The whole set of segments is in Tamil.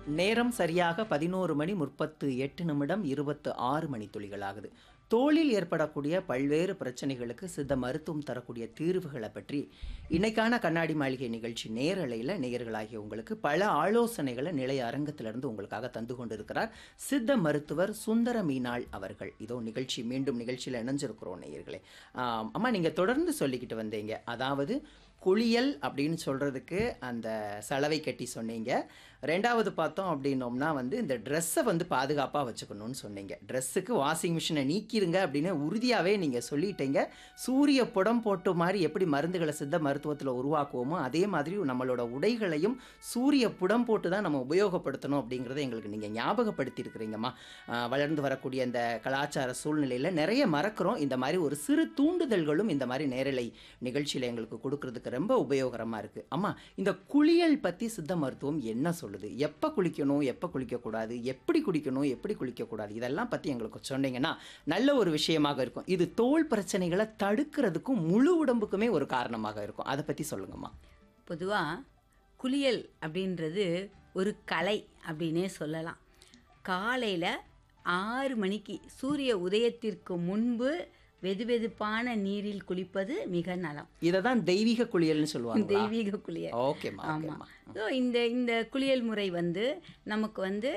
நேரம் சரியாக பதினோரு மணி முப்பத்து எட்டு நிமிடம் இருபத்து ஆறு மணி துளிகள் ஆகுது தோளில் ஏற்படக்கூடிய பல்வேறு பிரச்சனைகளுக்கு சித்த மருத்துவம் தரக்கூடிய தீர்வுகளை பற்றி இன்னைக்கான கண்ணாடி மாளிகை நிகழ்ச்சி நேரலையில் நேயர்களாகிய உங்களுக்கு பல ஆலோசனைகளை நிலைய அரங்கத்திலிருந்து உங்களுக்காக தந்து கொண்டிருக்கிறார் சித்த மருத்துவர் சுந்தர மீனாள் அவர்கள் இதோ நிகழ்ச்சி மீண்டும் நிகழ்ச்சியில் இணைஞ்சிருக்கிறோம் நேயர்களே ஆம், அம்மா நீங்கள் தொடர்ந்து சொல்லிக்கிட்டு வந்தீங்க அதாவது குளியல் அப்படின்னு சொல்கிறதுக்கு அந்த சலவை கட்டி சொன்னீங்க ரெண்டாவது பார்த்தோம் அப்படின்னோம்னா வந்து இந்த ட்ரெஸ்ஸை வந்து பாதுகாப்பாக வச்சுக்கணும்னு சொன்னீங்க ட்ரெஸ்ஸுக்கு வாஷிங் மிஷினை நீக்கிருங்க அப்படின்னு உறுதியாகவே நீங்கள் சொல்லிட்டீங்க சூரிய புடம் போட்டு மாதிரி எப்படி மருந்துகளை சித்த மருத்துவத்தில் உருவாக்குவோமோ அதே மாதிரி நம்மளோட உடைகளையும் சூரிய புடம் போட்டு தான் நம்ம உபயோகப்படுத்தணும் அப்படிங்கிறத எங்களுக்கு நீங்கள் ஞாபகப்படுத்தி இருக்கிறீங்கம்மா வளர்ந்து வரக்கூடிய இந்த கலாச்சார சூழ்நிலையில் நிறைய மறக்கிறோம் இந்த மாதிரி ஒரு சிறு தூண்டுதல்களும் இந்த மாதிரி நேரலை நிகழ்ச்சியில் எங்களுக்கு கொடுக்கறதுக்கு ரொம்ப உபயோகரமாக இருக்குது அம்மா இந்த குளியல் பற்றி சித்த மருத்துவம் என்ன சொல்லுது எப்போ குளிக்கணும் எப்போ குளிக்கக்கூடாது எப்படி குளிக்கணும் எப்படி குளிக்கக்கூடாது இதெல்லாம் பற்றி எங்களுக்கு சொன்னீங்கன்னா நல்ல ஒரு விஷயமாக இருக்கும் இது தோல் பிரச்சனைகளை தடுக்கிறதுக்கும் முழு உடம்புக்குமே ஒரு காரணமாக இருக்கும் அதை பற்றி சொல்லுங்கம்மா பொதுவாக குளியல் அப்படின்றது ஒரு கலை அப்படின்னே சொல்லலாம் காலையில் ஆறு மணிக்கு சூரிய உதயத்திற்கு முன்பு வெதுவெதுப்பான நீரில் குளிப்பது மிக நலம் இதை தான் தெய்வீக குளியல்னு சொல்லுவாங்க தெய்வீக குளியல் ஓகேம்மா ஆமாம் ஓகேம்மா ஸோ இந்த இந்த குளியல் முறை வந்து நமக்கு வந்து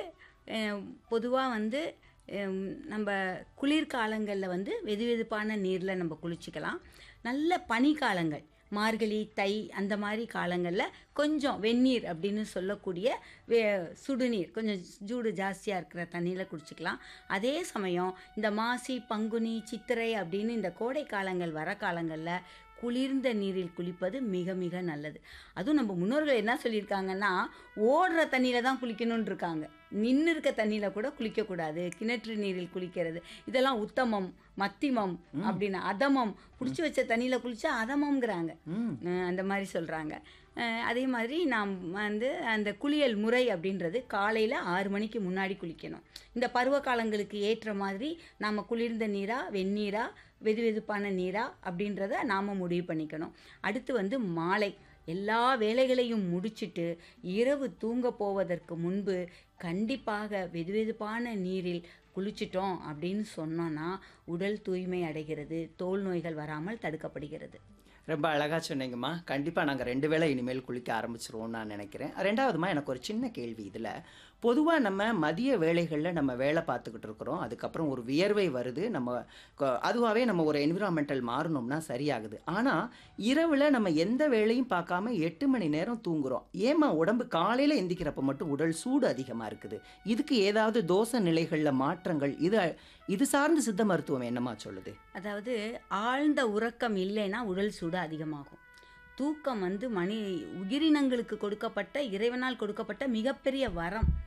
பொதுவாக வந்து அஹ், நம்ம குளிர்காலங்களில் வந்து வெதுவெதுப்பான நீரில் நம்ம குளிச்சுக்கலாம் நல்ல பனிக்காலங்கள் மார்கழி தை அந்த மாதிரி காலங்களில் கொஞ்சம் வெந்நீர் அப்படின்னு சொல்லக்கூடிய வே சுடுநீர் கொஞ்சம் சூடு ஜாஸ்தியாக இருக்கிற தண்ணியில் குடிச்சிக்கலாம் அதே சமயம் இந்த மாசி பங்குனி சித்திரை அப்படின்னு இந்த கோடை காலங்கள் வர காலங்களில் குளிர்ந்த நீரில் குளிப்பது மிக மிக நல்லது அதுவும் நம்ம முன்னோர்கள் என்ன சொல்லியிருக்காங்கன்னா ஓடுற தண்ணியில் தான் குளிக்கணும்னு இருக்காங்க நின்று இருக்க தண்ணியில் கூட குளிக்கக்கூடாது கிணற்று நீரில் குளிக்கிறது இதெல்லாம் உத்தமம் மத்திமம் அப்படின்னு அதமம் பிடிச்சி வச்ச தண்ணியில் குளிச்சா அதமம்ங்கிறாங்க ம் அஹ் அந்த மாதிரி சொல்கிறாங்க அதே மாதிரி நாம் வந்து அந்த குளியல் முறை அப்படின்றது காலையில் ஆறு மணிக்கு முன்னாடி குளிக்கணும் இந்த பருவ காலங்களுக்கு ஏற்ற மாதிரி நாம் குளிர்ந்த நீரா வெந்நீரா வெதுவெதுப்பான நீரா அப்படின்றத நாம் முடிவு பண்ணிக்கணும் அடுத்து வந்து மாலை எல்லா வேலைகளையும் முடிச்சிட்டு இரவு தூங்க போவதற்கு முன்பு கண்டிப்பாக வெதுவெதுப்பான நீரில் குளிச்சிட்டோம் அப்படின்னு சொன்னோன்னா உடல் தூய்மை அடைகிறது தோல் நோய்கள் வராமல் தடுக்கப்படுகிறது ரொம்ப அழகாக சொன்னீங்கம்மா கண்டிப்பாக நாங்கள் ரெண்டு வேளை இனிமேல் குளிக்க ஆரம்பிச்சிருவோம்னு நான் நினைக்கிறேன் ரெண்டாவதுமா எனக்கு ஒரு சின்ன கேள்வி இதில் பொதுவாக நம்ம மதிய வேளைகளில் நம்ம வேலை பார்த்துக்கிட்டு இருக்கிறோம் அதுக்கப்புறம் ஒரு வியர்வை வருது நம்ம க- அதுவாகவே நம்ம ஒரு என்விரான்மெண்டல் மாறணும்னா சரியாகுது ஆனால் இரவில் நம்ம எந்த வேலையும் பார்க்காம எட்டு மணி நேரம் தூங்குறோம் ஏம்மா உடம்பு காலையில் எந்திக்கிறப்ப மட்டும் உடல் சூடு அதிகமாக இருக்குது இதுக்கு ஏதாவது தோச நிலைகளில் மாற்றங்கள் இது இது சார்ந்த சித்த மருத்துவம் என்னம்மா சொல்லுது அதாவது ஆழ்ந்த உறக்கம் இல்லைன்னா உடல் சூடு அதிகமாகும் தூக்கம் வந்து மனி உயிரினங்களுக்கு கொடுக்கப்பட்ட இறைவனால் கொடுக்கப்பட்ட மிகப்பெரிய வரம்